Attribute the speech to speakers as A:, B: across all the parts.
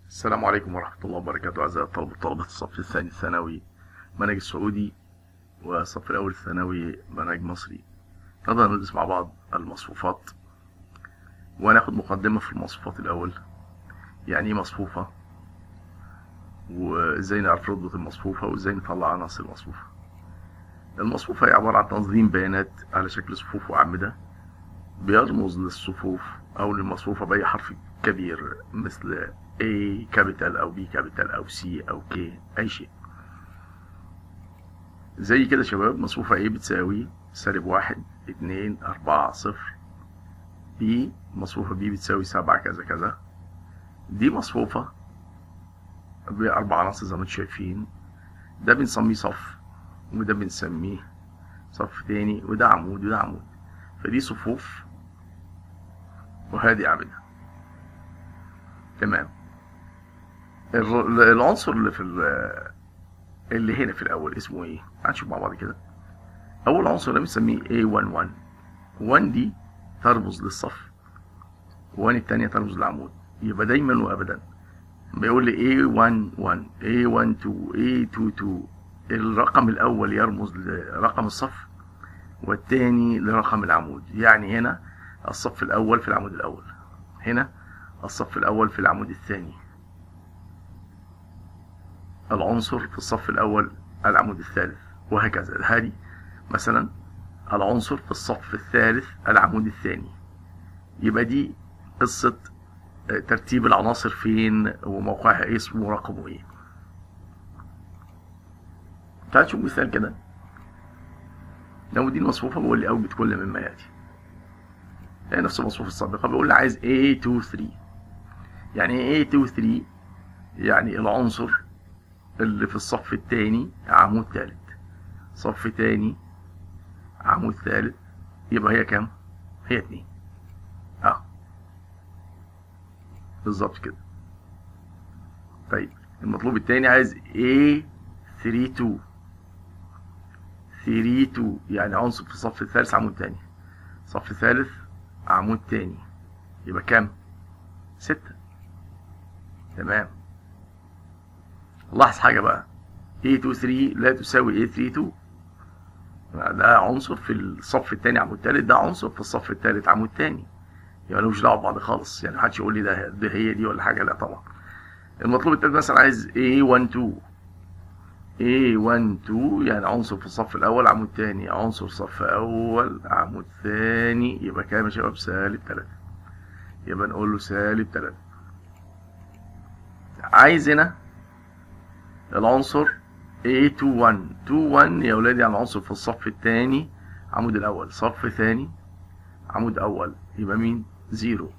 A: السلام عليكم ورحمة الله وبركاته أعزائي الطلبة وطلبة الصف الثاني الثانوي منهج السعودي والصف الأول الثانوي منهج مصري النهارده هندرس مع بعض المصفوفات وهناخد مقدمة في المصفوفات الأول يعني إيه مصفوفة وإزاي نعرف رتبة المصفوفة وإزاي نطلع عناصر المصفوفة المصفوفة هي عبارة عن تنظيم بيانات على شكل صفوف وأعمدة بيرمز للصفوف أو للمصفوفة بأي حرف كبير مثل A كابيتال أو B كابيتال أو C أو K أي شيء زي كده شباب مصفوفة A بتساوي سالب واحد اتنين أربعة صفر B مصفوفة B بتساوي سبعة كذا كذا دي مصفوفة بأربع عناصر زي ما انتم شايفين ده بنسميه صف وده بنسميه صف تاني وده عمود وده عمود فدي صفوف وهذه أعمدة تمام الر- العنصر اللي في ال- اللي هنا في الأول اسمه إيه؟ هنشوف مع بعض كده أول عنصر ده بنسميه A11 1 دي ترمز للصف 1 التانية ترمز للعمود يبقى دايما وأبدا بيقول لي A11 A12 A22 الرقم الأول يرمز لرقم الصف والتاني لرقم العمود يعني هنا الصف الأول في العمود الأول هنا الصف الأول في العمود الثاني العنصر في الصف الأول العمود الثالث وهكذا هذه مثلا العنصر في الصف الثالث العمود الثاني يبقى دي قصة آه، ترتيب العناصر فين وموقعها ايه اسمه ورقمه ايه تعال نشوف مثال كده لو دي المصفوفة بيقول لي أوجد كل مما يأتي هي نفس المصفوفة السابقة بيقول لي عايز A23 يعني ايه A23 يعني العنصر اللي في الصف التاني عمود تالت صف تاني عمود ثالث يبقى هي كام؟ هي اتنين اه بالظبط كده طيب المطلوب التاني عايز A32 32 يعني عنصر في الصف الثالث عمود تاني صف ثالث عمود تاني يبقى كام؟ ستة تمام لاحظ حاجة بقى A23 لا تساوي A32 ده عنصر في الصف الثاني عمود ثالث ده عنصر في الصف الثالث عمود ثاني يعني ملوش دعوه ببعض خالص يعني محدش يقول لي ده ده هي دي ولا حاجه لا طبعا المطلوب الثالث مثلا عايز A12 A12 يعني عنصر في الصف الاول عمود ثاني عنصر صف اول عمود ثاني يبقى كام يا شباب سالب 3 يبقى نقول له سالب 3 عايز هنا العنصر A21 21 يا ولادي يعني عنصر في الصف الثاني عمود الأول صف ثاني عمود أول يبقى مين؟ زيرو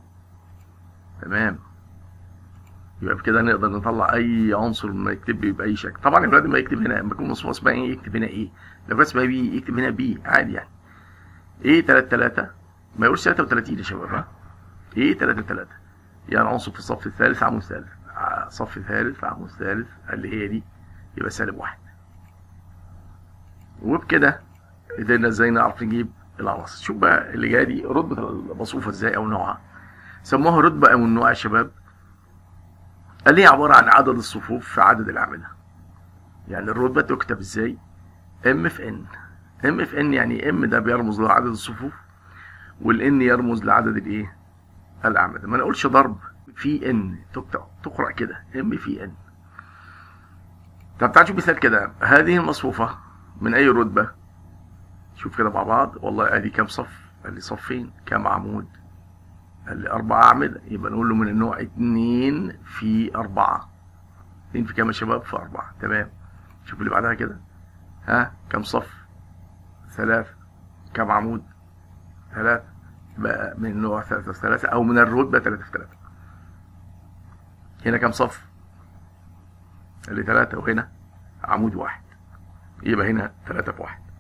A: تمام يبقى بكده نقدر نطلع أي عنصر ما يكتب لي بأي شكل طبعا يا ولاد ما يكتب هنا لما يكون مصفوفة اسمها إيه يكتب هنا إيه لو كانت اسمها بي يكتب هنا بي عادي يعني إيه 3 3 ما يقولش 33 يا شباب ها إيه 3 3 يعني عنصر في الصف الثالث عمود ثالث ع- صف ثالث عمود ثالث اللي هي دي يبقى سالب واحد وبكده قدرنا ازاي نعرف نجيب العناصر شوف بقى اللي جايه دي رتبه المصفوفه ازاي او نوعها سموها رتبه او النوع يا شباب قال لي عباره عن عدد الصفوف في عدد الاعمده يعني الرتبه تكتب ازاي ام في ان ام في ان يعني ام ده بيرمز لعدد الصفوف والان يرمز لعدد الايه الاعمده ما نقولش ضرب في ان تكتب تقرا كده ام في ان طب تعال نشوف مثال كده هذه المصفوفة من أي رتبة؟ شوف كده مع بعض والله أدي كام صف؟ قال لي صفين كام عمود؟ قال لي أربع أعمدة يبقى نقول له من النوع اتنين في أربعة اتنين في كام يا شباب؟ في أربعة تمام شوف اللي بعدها كده ها كام صف؟ ثلاثة كام عمود؟ ثلاثة بقى من النوع ثلاثة في ثلاثة أو من الرتبة ثلاثة في ثلاثة هنا كام صف؟ اللي ثلاثة وهنا عمود واحد يبقى هنا ثلاثة في واحد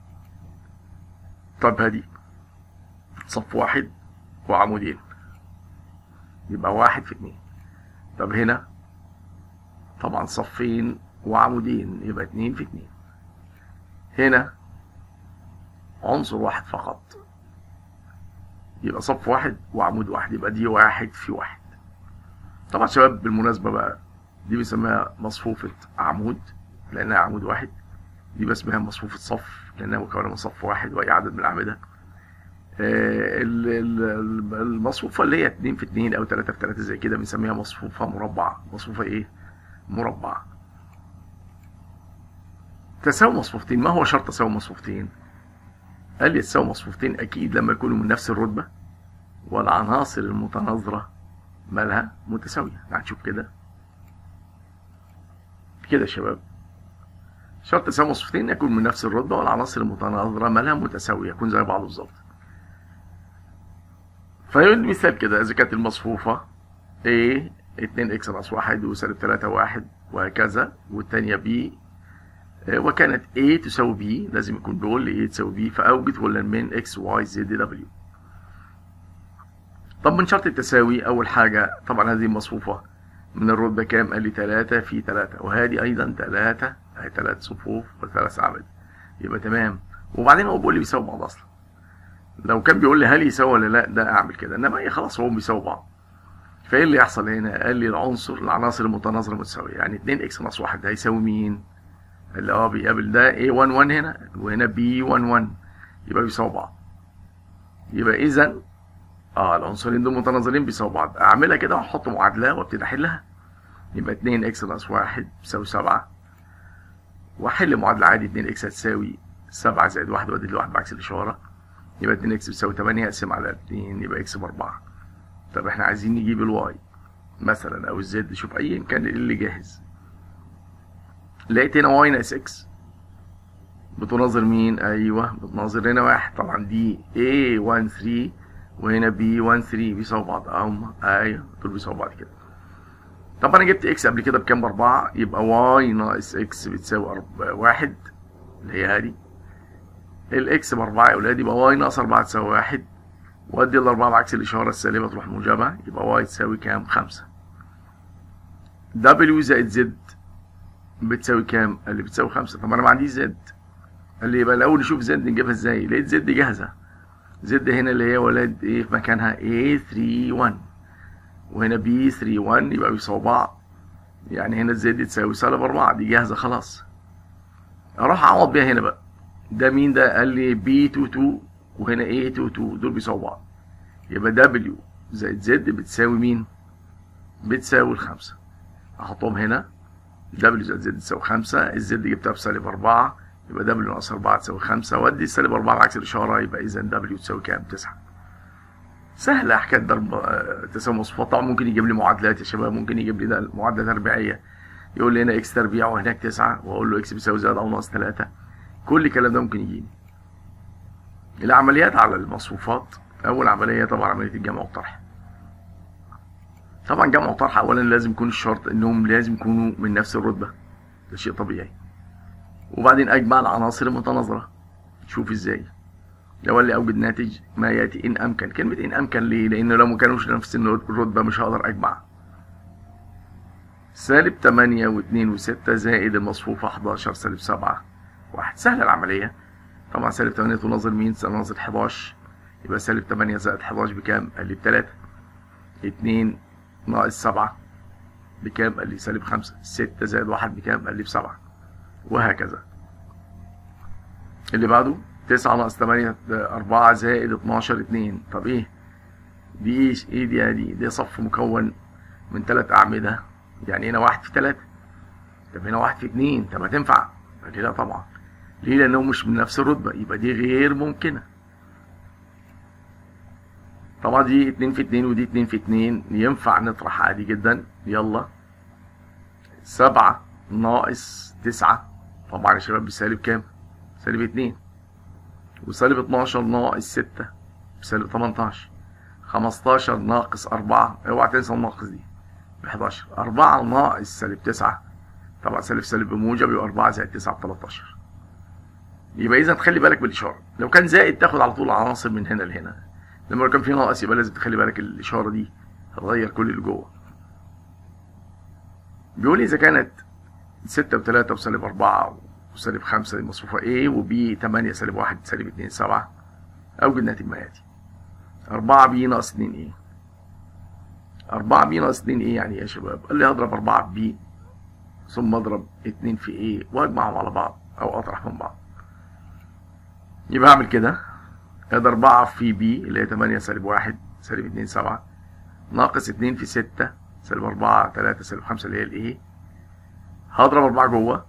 A: طب هدي صف واحد وعمودين يبقى واحد في اتنين طب هنا طبعا صفين وعمودين يبقى اتنين في اتنين هنا عنصر واحد فقط يبقى صف واحد وعمود واحد يبقى دي واحد في واحد طبعا شباب بالمناسبة بقى دي بنسميها مصفوفة عمود لأنها عمود واحد دي بسميها مصفوفة صف لأنها مكونة من صف واحد وأي عدد من الأعمدة آه، ال- ال- المصفوفة اللي هي اتنين في اتنين أو تلاتة في تلاتة زي كده بنسميها مصفوفة مربعة مصفوفة إيه؟ مربعة تساوي مصفوفتين ما هو شرط تساوي مصفوفتين؟ قال لي تساوي مصفوفتين أكيد لما يكونوا من نفس الرتبة والعناصر المتناظرة مالها متساوية هنشوف كده كده يا شباب شرط تساوي مصفوفتين يكون من نفس الرتبة والعناصر المتناظرة مالها متساوية يكون زي بعض بالظبط فيقول مثال كده إذا كانت المصفوفة A 2 x ناقص 1 وسالب 3 1 وهكذا والتانية B آه، وكانت A تساوي B لازم يكون دول A تساوي B فأوجد ولا من X Y Z W طب من شرط التساوي أول حاجة طبعا هذه مصفوفة من الرتبة كام؟ قال لي 3 في 3 وهذه أيضا 3 أهي 3 صفوف وثلاث أعمدة يبقى تمام وبعدين هو بيقول لي بيساوي بعض أصلا لو كان بيقول لي هل يساوي ولا لا ده أعمل كده إنما هي خلاص هو بيساوي بعض فإيه اللي يحصل هنا؟ قال لي العنصر العناصر المتناظرة متساوية يعني 2 إكس ناقص 1 ده هيساوي مين؟ اللي اه بيقابل ده A11 هنا وهنا B11 يبقى بيساوي بعض يبقى إذا اه العنصرين دول متناظرين بيساوي بعض اعملها كده واحط معادله وابتدي احلها يبقى 2 اكس ناقص 1 بيساوي 7 واحل معادله عادي 2 اكس هتساوي 7 زائد 1 وادي الواحد بعكس الاشاره يبقى 2 اكس بيساوي 8 اقسم على 2 يبقى اكس ب 4 طب احنا عايزين نجيب الواي مثلا او الزد شوف ايا كان اللي جاهز لقيت هنا واي ناقص اكس بتناظر مين ايوه بتناظر هنا واحد طبعا دي A 13 وهنا بي 1 3 بيساوي بعض اهم ايوه دول بيساوي بعض كده طب انا جبت اكس قبل كده بكام باربعة يبقى واي ناقص اكس بتساوي أرب- واحد اللي هي هادي الاكس باربعة يا اولاد يبقى واي ناقص اربعة تساوي واحد وادي الاربعة بعكس الاشارة السالبة تروح موجبة يبقى واي تساوي كام خمسة دبليو زائد زد بتساوي كام؟ قال لي بتساوي خمسة طب انا ما عنديش زد قال لي يبقى الاول نشوف زد نجيبها ازاي لقيت زد جاهزة زد هنا اللي هي ولاد ايه في مكانها A31 وهنا B31 يبقى بيساوي بعض يعني هنا الزد تساوي سالب 4 دي جاهزة خلاص اروح اعوض بيها هنا بقى ده مين ده قال لي B22 وهنا A22 دول بيساوي بعض يبقى W زائد Z بتساوي مين بتساوي الخمسة احطهم هنا W زائد Z تساوي خمسة الزد جبتها بسالب 4 يبقى دبليو ناقص 4 تساوي 5 وادي السالب 4 بعكس الاشاره يبقى اذا دبليو تساوي كام؟ 9 سهله حكايه ضرب آه، تساوي مصفوفات طبعا ممكن يجيب لي معادلات يا شباب ممكن يجيب لي ده معادله تربيعيه يقول لي هنا اكس تربيع وهناك 9 واقول له اكس بيساوي زائد او ناقص 3 كل الكلام ده ممكن يجيني العمليات على المصفوفات اول عمليه طبعا عمليه الجمع والطرح طبعا جمع وطرح اولا لازم يكون الشرط انهم لازم يكونوا من نفس الرتبه ده شيء طبيعي وبعدين اجمع العناصر المتناظره شوف ازاي لو قال لي اوجد ناتج ما ياتي ان امكن كلمه ان امكن ليه لان لو ما كانوش نفس الرتبه مش هقدر اجمع سالب 8 و2 و6 زائد المصفوفه 11 سالب 7 واحد سهله العمليه طبعا سالب 8 تناظر مين تناظر 11 يبقى سالب 8 زائد 11 بكام قال لي ب 3 2 ناقص 7 بكام قال لي سالب 5 6 زائد 1 بكام قال لي بسبعة وهكذا اللي بعده 9 ناقص 8 4 زائد 12 2 طب ايه دي ايش ايه دي دي دي صف مكون من ثلاث اعمده يعني هنا واحد في ثلاثة طب هنا واحد في اتنين طب هتنفع قال لي لا طبعا ليه لانهم مش من نفس الرتبه يبقى دي غير ممكنه طبعا دي اتنين في اتنين ودي اتنين في اتنين ينفع نطرح عادي جدا يلا سبعة ناقص تسعة طبعا يا شباب بسالب كام؟ سالب اتنين وسالب اتناشر ناقص ستة بسالب تمنتاشر خمستاشر ناقص أربعة اوعى تنسى الناقص دي بحداشر أربعة ناقص سالب تسعة طبعا سالب سالب بموجب يبقى أربعة زائد تسعة بتلاتاشر يبقى إذا تخلي بالك بالإشارة لو كان زائد تاخد على طول العناصر من هنا لهنا لما كان في ناقص يبقى لازم تخلي بالك الإشارة دي هتغير كل اللي جوه بيقول لي إذا كانت ستة وتلاتة وسالب أربعة وسالب خمسة دي مصفوفة A وB تمانية سالب واحد سالب اتنين سبعة أوجد ناتج ما يأتي أربعة B ناقص اتنين A 4 بي ناقص 2 ايه يعني إيه يا شباب قال لي هضرب 4 في بي ثم اضرب 2 في ايه واجمعهم على بعض او اطرح من بعض يبقى اعمل كده ادي 4 في بي اللي هي 8 سالب 1 سالب 2 7 ناقص 2 في 6 سالب 4 3 سالب 5 اللي هي الايه هضرب 4 جوه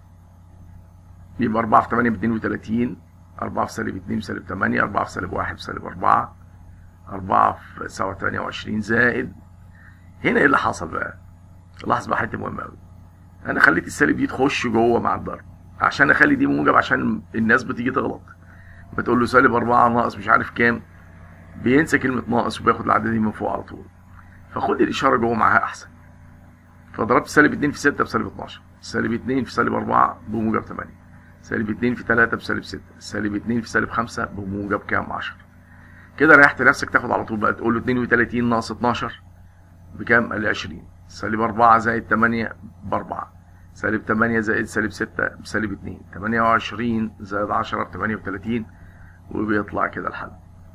A: يبقى 4 في 8 ب 32 4 في سالب 2 بسالب 8 4 في سالب 1 بسالب 4 4 في 7 28 زائد هنا ايه اللي حصل بقى؟ لاحظ بقى حته مهمه قوي انا خليت السالب دي تخش جوه مع الضرب عشان اخلي دي موجب عشان الناس بتيجي تغلط بتقول له سالب 4 ناقص مش عارف كام بينسى كلمه ناقص وبياخد العدد دي من فوق على طول فخد الاشاره جوه معاها احسن فضربت سالب 2 في 6 بسالب 12 سالب 2 في سالب 4 بموجب 8 سالب 2 في 3 بسالب 6 سالب 2 في سالب 5 بموجب كام 10 كده ريحت نفسك تاخد على طول بقى تقول له 32 ناقص 12 بكام قال لي 20 سالب 4 زائد 8 ب 4 سالب 8 زائد سالب 6 بسالب 2 28 زائد 10 ب 38 وبيطلع كده الحل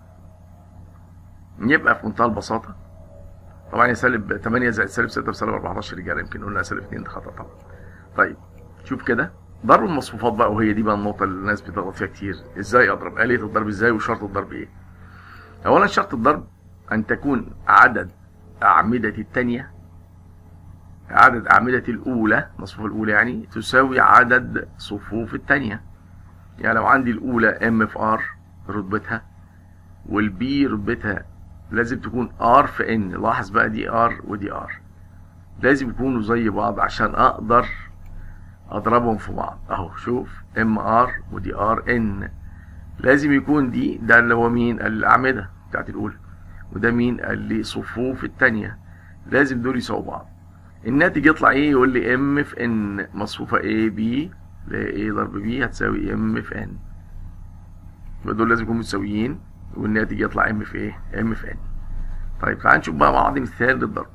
A: يبقى في منتهى البساطه طبعا هي سالب 8 زائد سالب 6 بسالب 14 رجاله يمكن قلنا سالب 2 ده خطا طبعا طيب شوف كده ضرب المصفوفات بقى وهي دي بقى النقطة اللي الناس بتغلط فيها كتير ازاي اضرب آلية الضرب ازاي وشرط الضرب ايه اولا شرط الضرب ان تكون عدد اعمدة التانية عدد اعمدة الاولى المصفوفة الاولى يعني تساوي عدد صفوف التانية يعني لو عندي الاولى ام في ار رتبتها والبي رتبتها لازم تكون ار في ان لاحظ بقى دي ار ودي ار لازم يكونوا زي بعض عشان اقدر اضربهم في بعض اهو شوف ام ار ودي ار ان لازم يكون دي ده اللي هو مين الاعمده بتاعت الاولى وده مين اللي صفوف الثانيه لازم دول يساووا بعض الناتج يطلع ايه يقول لي ام في ان مصفوفه اي بي اللي هي ايه ضرب بي هتساوي ام في ان يبقى دول لازم يكونوا متساويين والناتج يطلع ام في ايه ام في ان طيب تعال نشوف بقى مع بعض مثال للضرب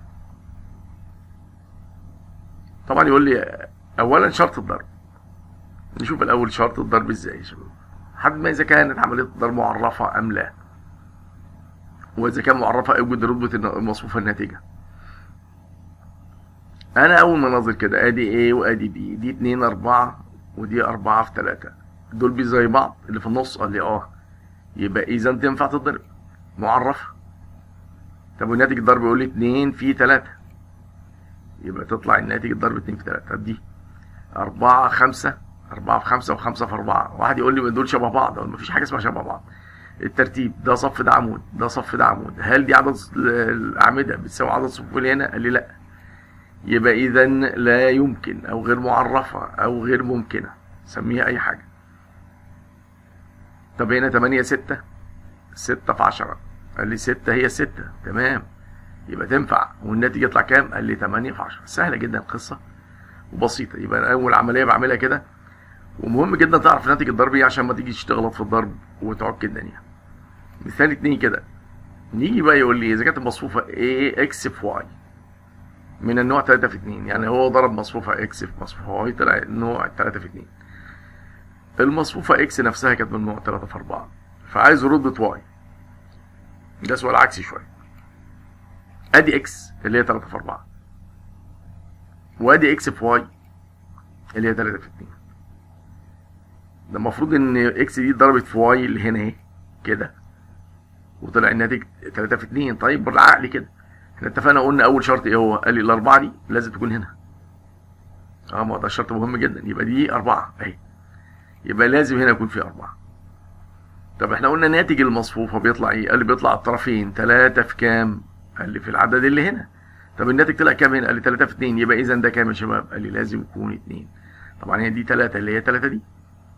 A: طبعا يقول لي اولا شرط الضرب نشوف الاول شرط الضرب ازاي يا شباب حد ما اذا كانت عمليه الضرب معرفه ام لا واذا كان معرفه اوجد رتبه المصفوفه الناتجه انا اول ما نظر كده ادي A وادي B دي 2 4 ودي 4 في 3 دول بي زي بعض اللي في النص قال لي اه يبقى اذا تنفع تضرب معرفه طب وناتج الضرب يقول لي 2 في 3 يبقى تطلع الناتج الضرب 2 في 3 طب دي أربعة خمسة أربعة في خمسة وخمسة في أربعة واحد يقول لي دول شبه بعض أقول مفيش حاجة اسمها شبه بعض الترتيب ده صف ده عمود ده صف ده عمود هل دي عدد الأعمدة بتساوي عدد الصفوف اللي هنا قال لي لا يبقى إذا لا يمكن أو غير معرفة أو غير ممكنة سميها أي حاجة طب هنا تمانية ستة ستة في عشرة قال لي ستة هي ستة تمام يبقى تنفع والناتج يطلع كام؟ قال لي 8 في 10 سهله جدا القصه وبسيطه يبقى اول عمليه بعملها كده ومهم جدا تعرف ناتج الضرب ايه عشان ما تيجيش تغلط في الضرب وتعك الدنيا مثال اتنين كده نيجي بقى يقول لي اذا كانت المصفوفه A اكس في واي من النوع 3 في 2 يعني هو ضرب مصفوفه اكس في مصفوفه واي طلع النوع 3 في 2 المصفوفه اكس نفسها كانت من النوع 3 في 4 فعايز رتبه واي ده سؤال عكسي شويه ادي اكس اللي هي 3 في 4 وادي اكس في واي اللي هي 3 في 2 ده المفروض ان اكس دي ضربت في واي اللي هنا اهي كده وطلع الناتج 3 في 2 طيب بالعقل كده احنا اتفقنا قلنا اول شرط ايه هو قال لي الاربعه دي لازم تكون هنا اه ما ده شرط مهم جدا يبقى دي اربعه اهي يبقى لازم هنا يكون في اربعه طب احنا قلنا ناتج المصفوفه بيطلع ايه قال لي بيطلع الطرفين 3 في كام قال لي في العدد اللي هنا طب الناتج طلع كام هنا قال لي 3 في 2 يبقى اذا ده كام يا شباب قال لي لازم يكون 2 طبعا هي دي 3 اللي هي 3 دي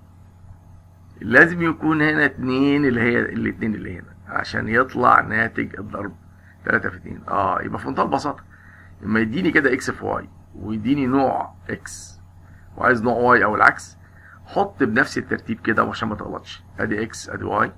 A: لازم يكون هنا 2 اللي هي الاثنين اللي هنا عشان يطلع ناتج الضرب 3 في 2 اه يبقى في منتهى البساطه لما يديني كده اكس في واي ويديني نوع اكس وعايز نوع واي او العكس حط بنفس الترتيب كده عشان ما تغلطش ادي اكس ادي واي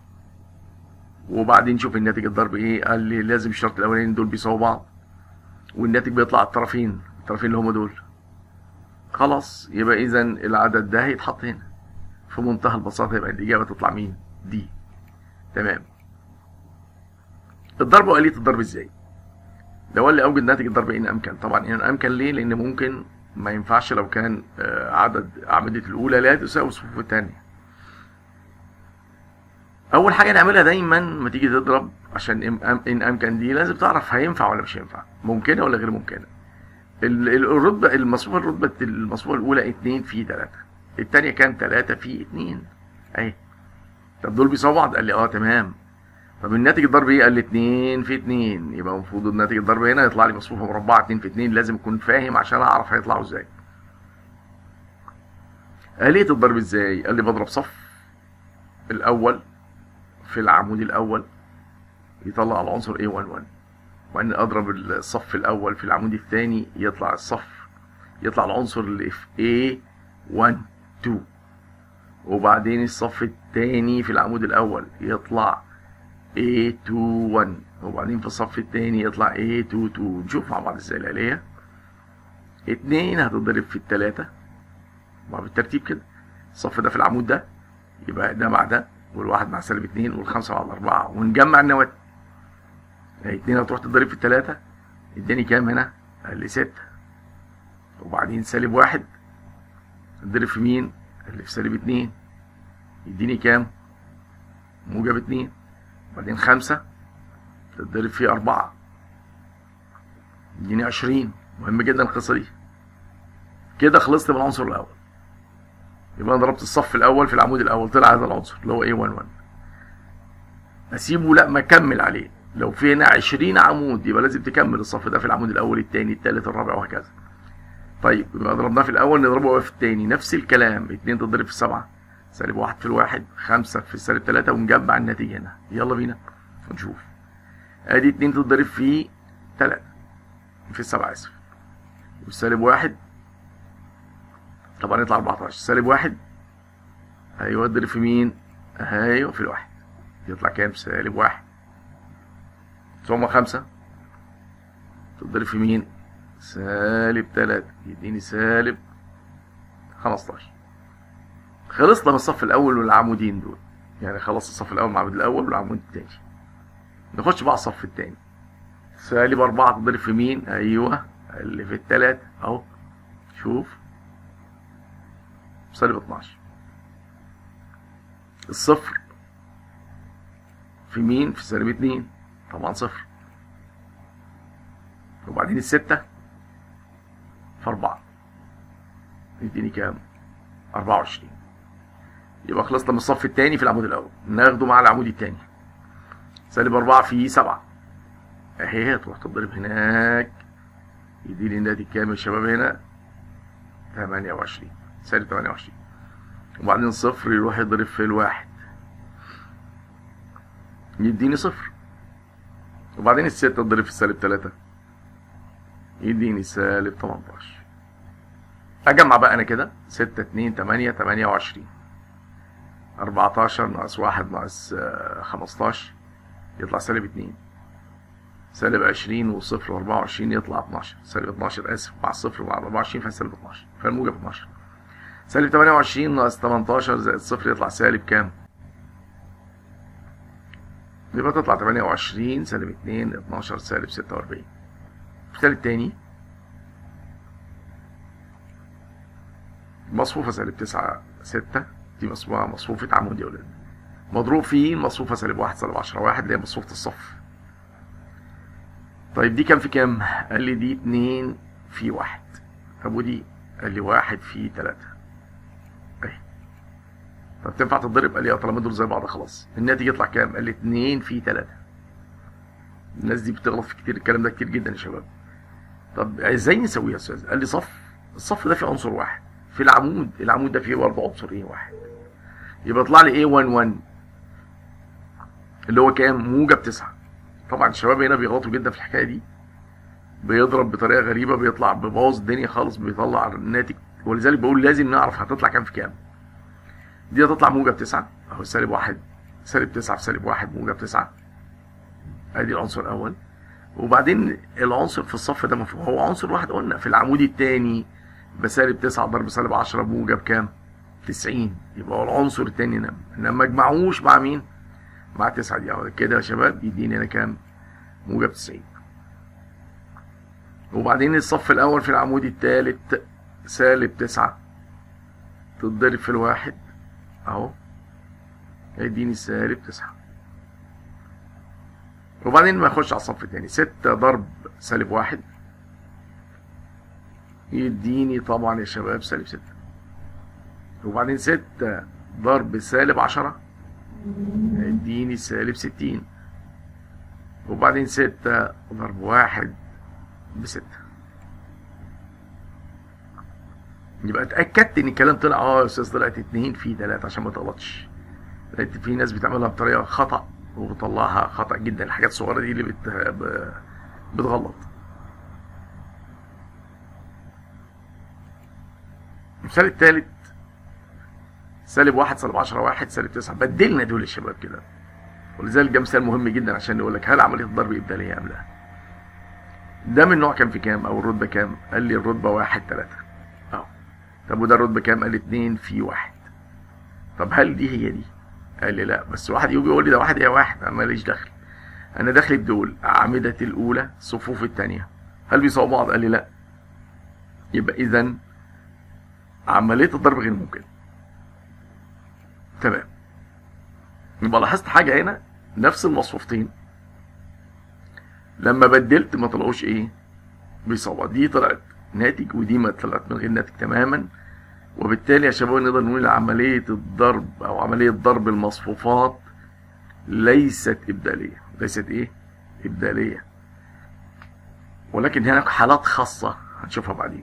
A: وبعدين شوف الناتج الضرب ايه قال لي لازم الشرط الاولاني دول بيساووا بعض والناتج بيطلع الطرفين الطرفين اللي هم دول خلاص يبقى اذا العدد ده هيتحط هنا في منتهى البساطه يبقى الاجابه تطلع مين دي تمام الضرب وآلية الضرب ازاي ده هو اللي اوجد ناتج الضرب ان امكن طبعا ان امكن ليه لان ممكن ما ينفعش لو كان آه، عدد اعمده الاولى لا تساوي الصفوف الثانيه اول حاجه نعملها دايما ما تيجي تضرب عشان ان أم- إن امكن دي لازم تعرف هينفع ولا مش هينفع ممكنه ولا غير ممكنه ال- ال- الرتبه المصفوفه الرتبه المصفوفه الاولى 2 في 3 الثانيه كام 3 في 2 اهي طب دول بيساووا بعض قال لي اه تمام طب الناتج الضرب ايه قال لي 2 في 2 يبقى المفروض الناتج الضرب هنا يطلع لي مصفوفه مربعه 2 في 2 لازم اكون فاهم عشان اعرف هيطلعوا ازاي آلية الضرب ازاي قال لي بضرب صف الاول في العمود الاول يطلع العنصر A11 وان اضرب الصف الاول في العمود الثاني يطلع الصف يطلع العنصر اللي في A12 وبعدين الصف الثاني في العمود الاول يطلع A21 وبعدين في الصف الثاني يطلع A22 نشوف مع بعض ازاي الآلية اتنين هتضرب في التلاتة ما بالترتيب كده الصف ده في العمود ده يبقى ده مع ده والواحد مع سالب اتنين والخمسة مع الأربعة ونجمع النواتج يعني اتنين هتروح تضرب في التلاتة اداني كام هنا؟ قال لي ستة وبعدين سالب واحد تضرب في مين؟ اللي في سالب اتنين يديني كام؟ موجب اتنين وبعدين خمسة تتضرب في أربعة يديني عشرين مهم جدا القصة دي كده خلصت من العنصر الأول يبقى أنا ضربت الصف الأول في العمود الأول طلع هذا العنصر اللي هو A11 أسيبه لا ما أكمل عليه لو في هنا 20 عمود يبقى لازم تكمل الصف ده في العمود الأول الثاني الثالث الرابع وهكذا طيب يبقى ضربناه في الأول نضربه في الثاني نفس الكلام اتنين تضرب في السبعة سالب واحد في الواحد خمسة في السالب تلاتة ونجمع الناتج هنا يلا بينا ونشوف ادي اتنين تضرب في تلاتة في السبعة اسف والسالب واحد طبعا يطلع 14 سالب واحد ايوه اضرب في مين؟ ايوه في الواحد يطلع كام؟ سالب واحد ثم خمسة تضرب في مين؟ سالب تلاتة يديني سالب خمستاشر خلصنا من الصف الأول والعمودين دول يعني خلص الصف الأول مع العمود الأول والعمود التاني نخش بقى على الصف التاني سالب أربعة تضرب في مين؟ أيوه اللي في التلاتة أهو شوف سالب 12 الصفر في مين؟ في سالب 2 طبعا صفر وبعدين الستة في أربعة يديني كام؟ 24 يبقى خلصنا من الصف الثاني في العمود الأول ناخده مع العمود الثاني سالب أربعة في سبعة أهي تروح تضرب هناك يديني الناتج كام يا شباب هنا؟ 28 سالب 28 وبعدين صفر يروح يضرب في الواحد يديني صفر وبعدين الستة تضرب في السالب 3 يديني سالب 18 أجمع بقى أنا كده 6 2 8 28 14 ناقص 1 ناقص آه، 15 يطلع سالب 2 سالب 20 وصفر 24 يطلع 12 سالب 12 اسف مع الصفر مع 24 فسالب 12 فالموجب 12 سالب 28 ناقص 18 زائد صفر يطلع سالب كام؟ يبقى تطلع 28 سالب 2 12 سالب 46 المثال التاني مصفوفة سالب 9 6 دي مصفوفة مصفوفة عمود يا ولاد مضروب في مصفوفة سالب 1 سالب 10 1 اللي هي مصفوفة الصف طيب دي كام في كام؟ قال لي دي 2 في 1 طب ودي؟ قال لي 1 في 3 اهي طب تنفع تتضرب؟ قال لي اه طالما دول زي بعض خلاص الناتج يطلع كام؟ قال لي 2 في 3 الناس دي بتغلط في كتير الكلام ده كتير جدا يا شباب طب ازاي نسويها يا استاذ؟ قال لي صف الصف ده فيه عنصر واحد في العمود العمود ده فيه برضه عنصر ايه واحد يبقى يطلع لي ايه 1 1 اللي هو كام؟ موجب 9 طبعا الشباب هنا بيغلطوا جدا في الحكايه دي بيضرب بطريقه غريبه بيطلع بيبوظ الدنيا خالص بيطلع الناتج ولذلك بقول لازم نعرف هتطلع كام في كام دي هتطلع موجب 9 اهو سالب 1 سالب 9 في سالب 1 موجب 9 ادي العنصر الاول وبعدين العنصر في الصف ده مفهوم هو عنصر واحد قلنا في العمود الثاني بسالب 9 ضرب سالب 10 موجب كام 90 يبقى هو العنصر الثاني نم لما اجمعوش مع مين مع 9 دي اهو كده يا شباب يديني هنا كام موجب 90 وبعدين الصف الأول في العمود الثالث سالب تسعة تتضرب في الواحد أهو هيديني سالب تسعة وبعدين ما يخش على الصف الثاني ستة ضرب سالب واحد يديني طبعا يا شباب سالب ستة وبعدين ستة ضرب سالب عشرة يديني سالب ستين وبعدين ستة ضرب واحد بستة يبقى اتأكدت ان الكلام طلع اه يا استاذ طلعت اتنين في تلاتة عشان ما تغلطش لقيت في ناس بتعملها بطريقة خطأ وبتطلعها خطأ جدا الحاجات الصغيرة دي اللي بت... ب- بتغلط المثال التالت سالب واحد سالب عشرة واحد سالب تسعة بدلنا دول يا شباب كده ولذلك ده مثال مهم جدا عشان نقول لك هل عملية الضرب إبدالية أم لا ده من نوع كام في كام أو الرتبة كام قال لي الرتبة واحد تلاتة أهو طب وده الرتبة كام قال لي اتنين في واحد طب هل دي هي دي قال لي لا بس واحد يجي يقول لي ده واحد هي واحد انا ماليش دخل انا دخلي بدول اعمدة الاولى صفوف الثانية هل بيساووا بعض قال لي لا يبقى اذا عملية الضرب غير ممكنة تمام يبقى لاحظت حاجة هنا نفس المصفوفتين لما بدلت ما طلعوش ايه بيساووا بعض. دي طلعت ناتج ودي ما طلعت من غير ناتج تماما وبالتالي يا شباب نقدر نقول عملية الضرب أو عملية ضرب المصفوفات ليست إبدالية ليست إيه؟ إبدالية ولكن هناك حالات خاصة هنشوفها بعدين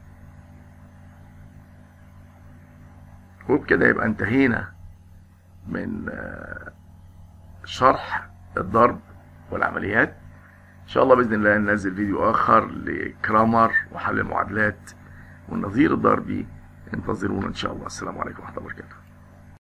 A: وبكده يبقى انتهينا من آه، شرح الضرب والعمليات إن شاء الله بإذن الله ننزل فيديو آخر لكرامر وحل المعادلات والنظير الضربي انتظرونا إن شاء الله السلام عليكم ورحمة الله وبركاته